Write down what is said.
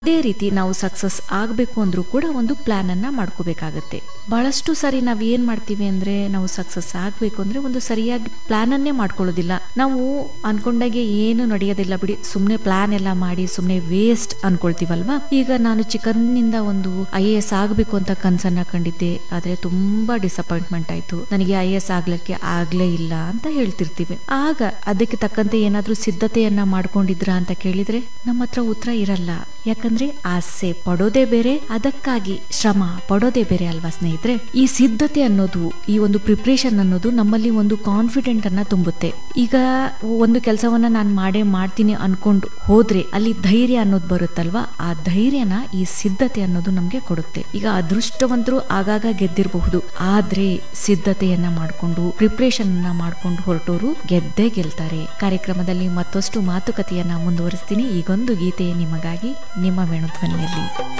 ಅದೇ ರೀತಿ ನಾವು ಸಕ್ಸಸ್ ಆಗಬೇಕು ಅಂದ್ರೂ ಕೂಡ ಒಂದು ಪ್ಲಾನ್ ಅನ್ನ ಮಾಡ್ಕೋಬೇಕಾಗತ್ತೆ ಬಹಳಷ್ಟು ಸಾರಿ ನಾವ್ ಏನ್ ಮಾಡ್ತೀವಿ ಅಂದ್ರೆ ನಾವು ಸಕ್ಸಸ್ ಆಗ್ಬೇಕು ಅಂದ್ರೆ ಒಂದು ಸರಿಯಾಗಿ ಪ್ಲಾನ್ ಅನ್ನೇ ಮಾಡ್ಕೊಳ್ಳೋದಿಲ್ಲ ನಾವು ಅನ್ಕೊಂಡಾಗೆ ಏನು ನಡೆಯೋದಿಲ್ಲ ಬಿಡಿ ಸುಮ್ನೆ ಪ್ಲಾನ್ ಎಲ್ಲ ಮಾಡಿ ಸುಮ್ನೆ ವೇಸ್ಟ್ ಅನ್ಕೊಳ್ತೀವಲ್ವಾ ಈಗ ನಾನು ಚಿಕನ್ನಿಂದ ಒಂದು ಐ ಎ ಎಸ್ ಆಗ್ಬೇಕು ಅಂತ ಕನ್ಸನ್ನ ಕಂಡಿದ್ದೆ ಆದ್ರೆ ತುಂಬಾ ಡಿಸಪಾಯಿಂಟ್ಮೆಂಟ್ ಆಯ್ತು ನನಗೆ ಐ ಎಸ್ ಆಗ್ಲಿಕ್ಕೆ ಆಗ್ಲೇ ಇಲ್ಲ ಅಂತ ಹೇಳ್ತಿರ್ತೀವಿ ಆಗ ಅದಕ್ಕೆ ತಕ್ಕಂತೆ ಏನಾದ್ರೂ ಸಿದ್ಧತೆಯನ್ನ ಮಾಡ್ಕೊಂಡಿದ್ರ ಅಂತ ಕೇಳಿದ್ರೆ ನಮ್ಮ ಹತ್ರ ಉತ್ತರ ಇರಲ್ಲ ಯಾಕಂದ್ರೆ ಆಸೆ ಪಡೋದೇ ಬೇರೆ ಅದಕ್ಕಾಗಿ ಶ್ರಮ ಪಡೋದೇ ಬೇರೆ ಅಲ್ವಾ ಸ್ನೇಹಿತರೆ ಈ ಸಿದ್ಧತೆ ಅನ್ನೋದು ಈ ಒಂದು ಪ್ರಿಪ್ರೇಷನ್ ಅನ್ನೋದು ನಮ್ಮಲ್ಲಿ ಒಂದು ಕಾನ್ಫಿಡೆಂಟ್ ಅನ್ನ ತುಂಬುತ್ತೆ ಈಗ ಒಂದು ಕೆಲಸವನ್ನ ನಾನು ಮಾಡೇ ಮಾಡ್ತೀನಿ ಅನ್ಕೊಂಡು ಹೋದ್ರೆ ಅಲ್ಲಿ ಧೈರ್ಯ ಅನ್ನೋದು ಬರುತ್ತಲ್ವಾ ಆ ಧೈರ್ಯನ ಈ ಸಿದ್ಧತೆ ಅನ್ನೋದು ನಮ್ಗೆ ಕೊಡುತ್ತೆ ಈಗ ಅದೃಷ್ಟವಂತರು ಆಗಾಗ ಗೆದ್ದಿರಬಹುದು ಆದ್ರೆ ಸಿದ್ಧತೆಯನ್ನ ಮಾಡ್ಕೊಂಡು ಪ್ರಿಪ್ರೇಷನ್ ಅನ್ನ ಮಾಡ್ಕೊಂಡು ಹೊರಟೋರು ಗೆದ್ದೇ ಗೆಲ್ತಾರೆ ಕಾರ್ಯಕ್ರಮದಲ್ಲಿ ಮತ್ತಷ್ಟು ಮಾತುಕತೆಯನ್ನ ಮುಂದುವರಿಸ್ತೀನಿ ಈಗೊಂದು ಗೀತೆ ನಿಮಗಾಗಿ ನಿಮ್ಮ ವೇಣುಧ್ವನಿಯಲ್ಲಿ